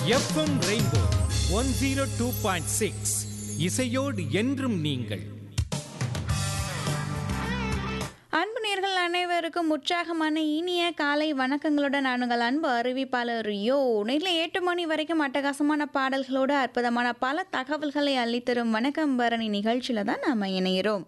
FM rainbow one zero two point six இசையோடு என்றும் நீங்கள் அன்பு நேர்கள் அனைவருக்கும் உற்சாகமான இனிய காலை வணக்கங்களுடன் நான் உங்கள் அன்பு அறிவிப்பாளர் யோ நேரில் எட்டு மணி வரைக்கும் அட்டகாசமான பாடல்களோடு அற்புதமான பல தகவல்களை அள்ளித்தரும் வணக்கம் பரணி நிகழ்ச்சியில் தான் நாம் இணைகிறோம்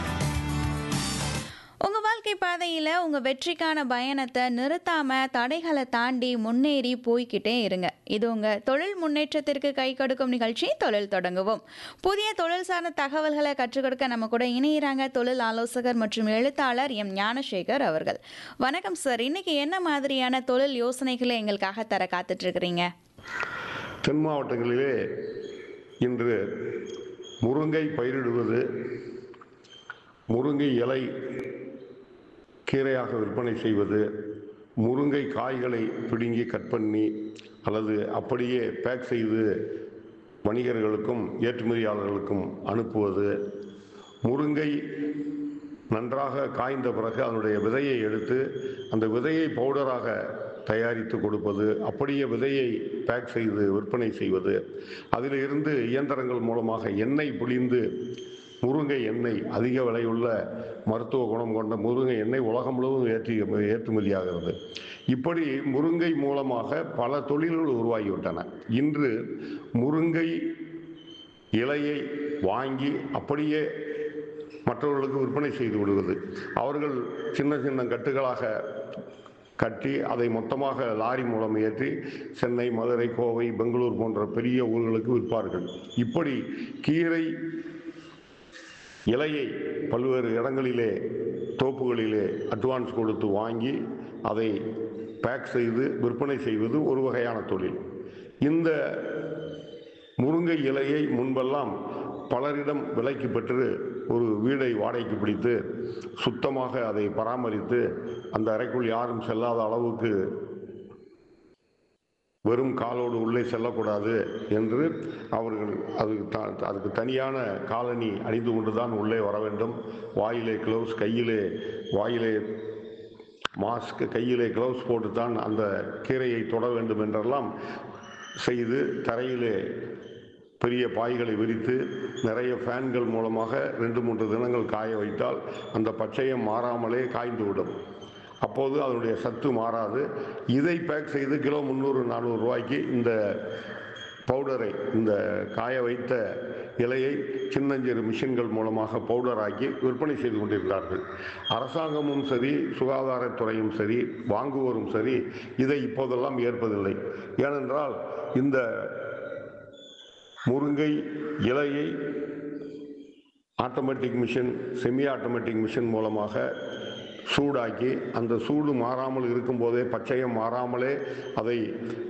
உங்கள் வாழ்க்கை பாதையில் உங்கள் வெற்றிக்கான பயணத்தை நிறுத்தாமல் தடைகளை தாண்டி முன்னேறி போய்க்கிட்டே இருங்க இது உங்கள் தொழில் முன்னேற்றத்திற்கு கை கொடுக்கும் நிகழ்ச்சி தொழில் தொடங்குவோம் புதிய தொழில் சார்ந்த தகவல்களை கற்றுக் கொடுக்க நம்ம கூட இணையிறாங்க தொழில் ஆலோசகர் மற்றும் எழுத்தாளர் எம் ஞானசேகர் அவர்கள் வணக்கம் சார் இன்னைக்கு என்ன மாதிரியான தொழில் யோசனைகளை எங்களுக்காக தர காத்துட்ருக்கிறீங்க தென் மாவட்டங்களிலே இன்று முருங்கை பயிரிடுவது முருங்கை இலை கீரையாக விற்பனை செய்வது முருங்கை காய்களை பிடுங்கி கட் பண்ணி அல்லது அப்படியே பேக் செய்து வணிகர்களுக்கும் ஏற்றுமதியாளர்களுக்கும் அனுப்புவது முருங்கை நன்றாக காய்ந்த பிறகு அதனுடைய விதையை எடுத்து அந்த விதையை பவுடராக தயாரித்து கொடுப்பது அப்படியே விதையை பேக் செய்து விற்பனை செய்வது அதில் இருந்து இயந்திரங்கள் மூலமாக எண்ணெய் புளிந்து முருங்கை எண்ணெய் அதிக விலையுள்ள மருத்துவ குணம் கொண்ட முருங்கை எண்ணெய் உலகம் முழுவதும் ஏற்றி ஏற்றுமதியாகிறது இப்படி முருங்கை மூலமாக பல தொழில்கள் உருவாகிவிட்டன இன்று முருங்கை இலையை வாங்கி அப்படியே மற்றவர்களுக்கு விற்பனை செய்து விடுவது அவர்கள் சின்ன சின்ன கட்டுகளாக கட்டி அதை மொத்தமாக லாரி மூலம் ஏற்றி சென்னை மதுரை கோவை பெங்களூர் போன்ற பெரிய ஊர்களுக்கு விற்பார்கள் இப்படி கீரை இலையை பல்வேறு இடங்களிலே தோப்புகளிலே அட்வான்ஸ் கொடுத்து வாங்கி அதை பேக் செய்து விற்பனை செய்வது ஒரு வகையான தொழில் இந்த முருங்கை இலையை முன்பெல்லாம் பலரிடம் விலைக்கு பெற்று ஒரு வீடை வாடகைக்கு பிடித்து சுத்தமாக அதை பராமரித்து அந்த அறைக்குள் யாரும் செல்லாத அளவுக்கு வெறும் காலோடு உள்ளே செல்லக்கூடாது என்று அவர்கள் அதுக்கு த அதுக்கு தனியான காலணி அணிந்து கொண்டு தான் உள்ளே வர வேண்டும் வாயிலே க்ளவுஸ் கையிலே வாயிலே மாஸ்க் கையிலே க்ளவுஸ் போட்டு தான் அந்த கீரையை தொட வேண்டும் என்றெல்லாம் செய்து தரையிலே பெரிய பாய்களை விரித்து நிறைய ஃபேன்கள் மூலமாக ரெண்டு மூன்று தினங்கள் காய வைத்தால் அந்த பச்சையம் மாறாமலே காய்ந்து விடும் அப்போது அதனுடைய சத்து மாறாது இதை பேக் செய்து கிலோ முந்நூறு நானூறு ரூபாய்க்கு இந்த பவுடரை இந்த காய வைத்த இலையை சின்னஞ்சிறு மிஷின்கள் மூலமாக பவுடர் ஆக்கி விற்பனை செய்து கொண்டிருக்கிறார்கள் அரசாங்கமும் சரி சுகாதாரத்துறையும் சரி வாங்குவோரும் சரி இதை இப்போதெல்லாம் ஏற்பதில்லை ஏனென்றால் இந்த முருங்கை இலையை automatic machine semi automatic machine மூலமாக சூடாக்கி அந்த சூடு மாறாமல் இருக்கும்போதே பச்சையம் மாறாமலே அதை